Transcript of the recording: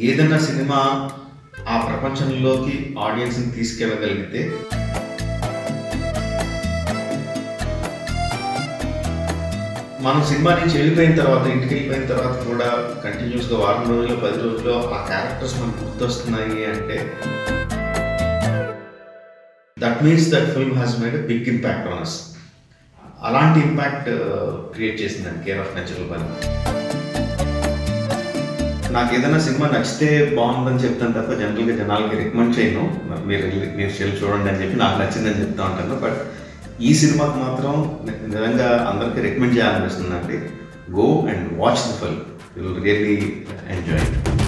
ఏదైనా సినిమా ఆ ప్రపంచంలోకి ఆడియన్స్ని తీసుకెళ్ళగలిగితే మనం సినిమా నుంచి వెళ్ళిపోయిన తర్వాత ఇంటికి వెళ్ళిపోయిన తర్వాత కూడా కంటిన్యూస్గా వారం రోజులు పది రోజుల్లో ఆ క్యారెక్టర్స్ మనకు గుర్తొస్తున్నాయి అంటే that means that film has made big impact on us అలాంటి ఇంపాక్ట్ క్రియేట్ చేసిందండి కేర్ ఆఫ్ నేచురల్ పని నాకు ఏదైనా సినిమా నచ్చితే బాగుందని చెప్తాను తప్ప జనరల్గా జనాలకి రికమెండ్ చేయను మీరు వెళ్ళి- మీరు చెల్లి చూడండి అని చెప్పి నాకు నచ్చిందని చెప్తా ఉంటాను బట్ ఈ సినిమాకి మాత్రం ని- నిజంగా అందరికీ రికమెండ్ చేయాలనిపిస్తుందండి go and watch the film will really enjoy